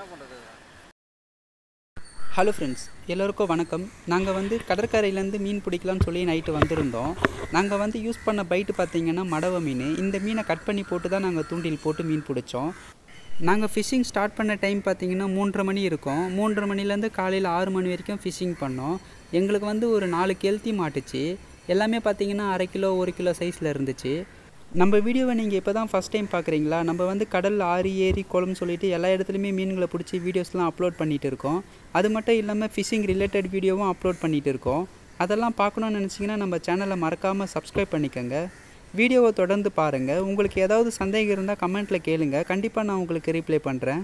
பண்ணுறது hello friends எல்லோருக்கும் வணக்கம் நாங்கள் வந்து கடற்கரையிலேருந்து மீன் பிடிக்கலாம்னு சொல்லி நைட்டு வந்திருந்தோம் நாங்கள் வந்து யூஸ் பண்ண பைட்டு பார்த்தீங்கன்னா மடவ மீன் இந்த மீனை கட் பண்ணி போட்டு தான் நாங்கள் தூண்டில் போட்டு மீன் பிடிச்சோம் நாங்கள் ஃபிஷ்ஷிங் ஸ்டார்ட் பண்ண டைம் பார்த்தீங்கன்னா மூன்றரை மணி இருக்கும் மூன்றரை மணிலேருந்து காலையில் ஆறு மணி வரைக்கும் ஃபிஷ்ஷிங் பண்ணோம் எங்களுக்கு வந்து ஒரு நாலு கெளுத்தி மாட்டுச்சு எல்லாமே பார்த்தீங்கன்னா அரை கிலோ ஒரு கிலோ சைஸில் இருந்துச்சு நம்ம வீடியோவை நீங்கள் இப்போ தான் ஃபஸ்ட் டைம் பார்க்குறீங்களா நம்ம வந்து கடல் ஆறு ஏரி குளம்னு சொல்லிட்டு எல்லா இடத்துலையுமே மீன்களை பிடிச்சி வீடியோஸ்லாம் அப்லோட் பண்ணிகிட்டு இருக்கோம் அது மட்டும் இல்லாமல் ஃபிஷிங் ரிலேட்டட் வீடியோவும் அப்லோட் பண்ணிகிட்டு இருக்கோம் அதெல்லாம் பார்க்கணுன்னு நினச்சிங்கன்னா நம்ம சேனலை மறக்காமல் சப்ஸ்கிரைப் பண்ணிக்கோங்க வீடியோவை தொடர்ந்து பாருங்கள் உங்களுக்கு ஏதாவது சந்தேகம் இருந்தால் கமெண்ட்டில் கேளுங்க கண்டிப்பாக நான் உங்களுக்கு ரீப்ளை பண்ணுறேன்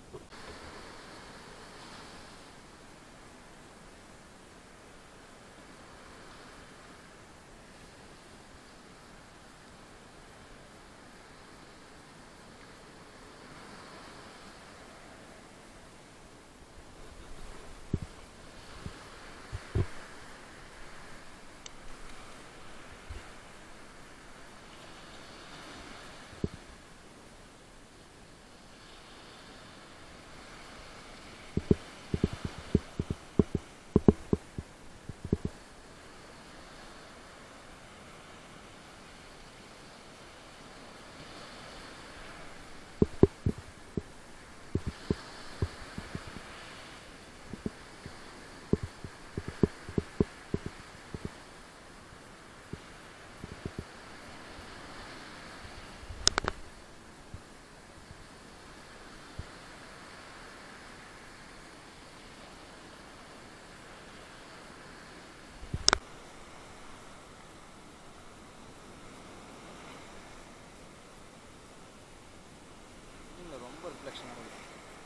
இல்லை ரொம்ப ரிஃப்ளெக்ஷனாக இருக்குது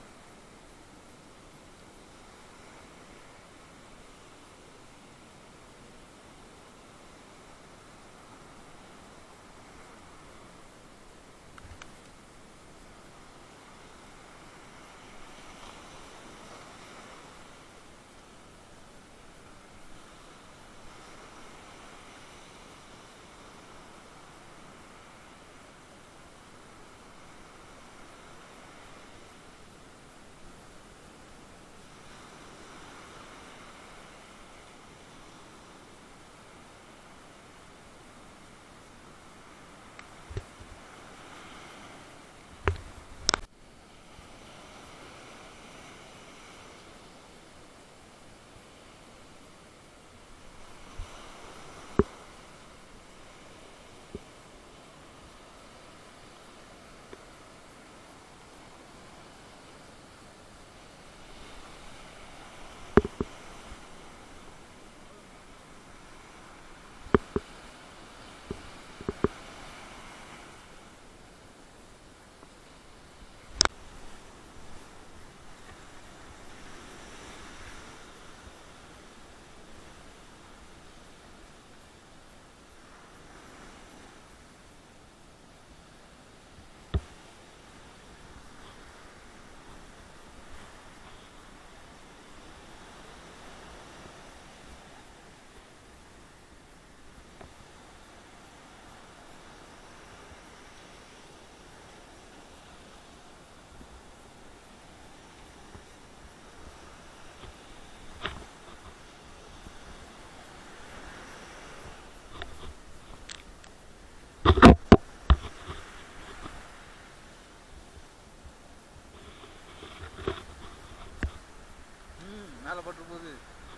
ம் மேலே பட்டு போகுது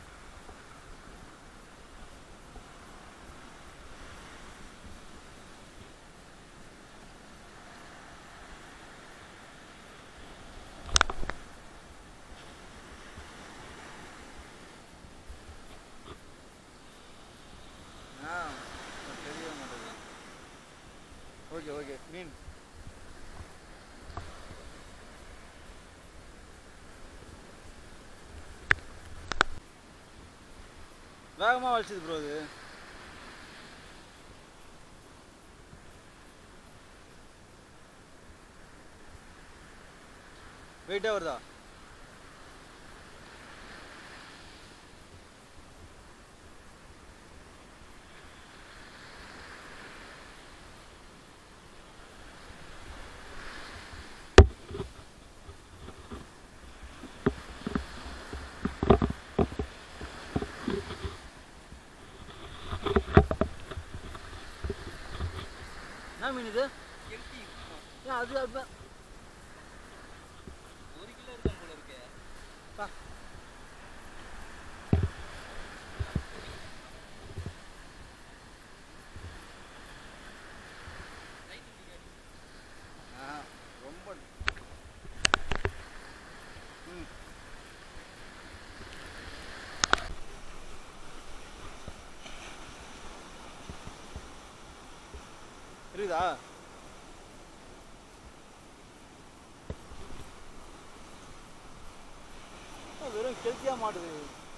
ஆ தெரிய மாட்டேங்குது ஓகே ஓகே மீன் வேகமாக வலிச்சது ப்ரோ இது வெயிட்டாக வருதா என்ன மீன் இது ஏன் அது அது ஒரு கிலோ இருக்கும் போல இருக்கு பா. ஆ ரொம்ப ம் இருக்குதா என்ன வெறும் கெல்த்தியா மாட்டுது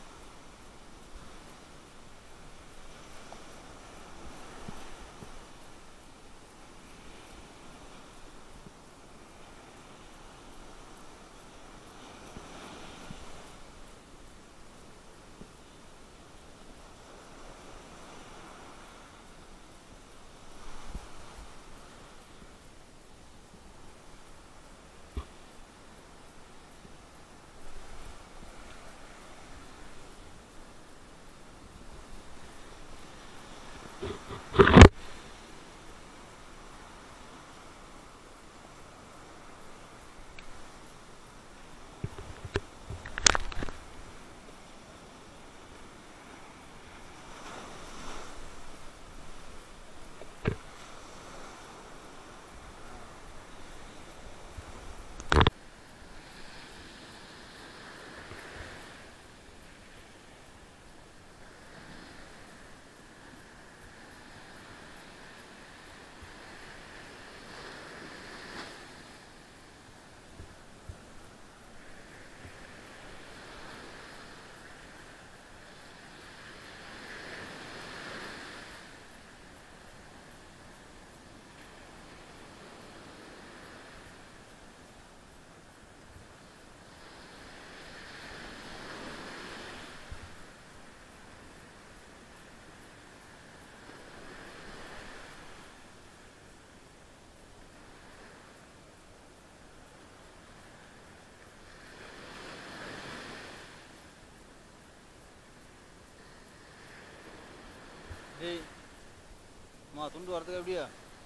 டேய் அம்மா துண்டு வரதுக்கு எப்படியா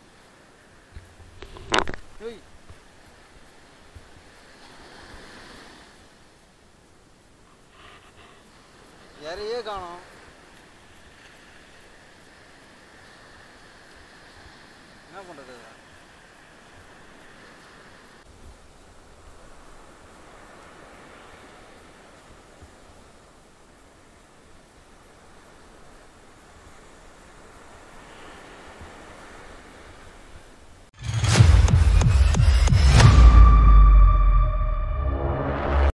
டேய் இறையே காணோம்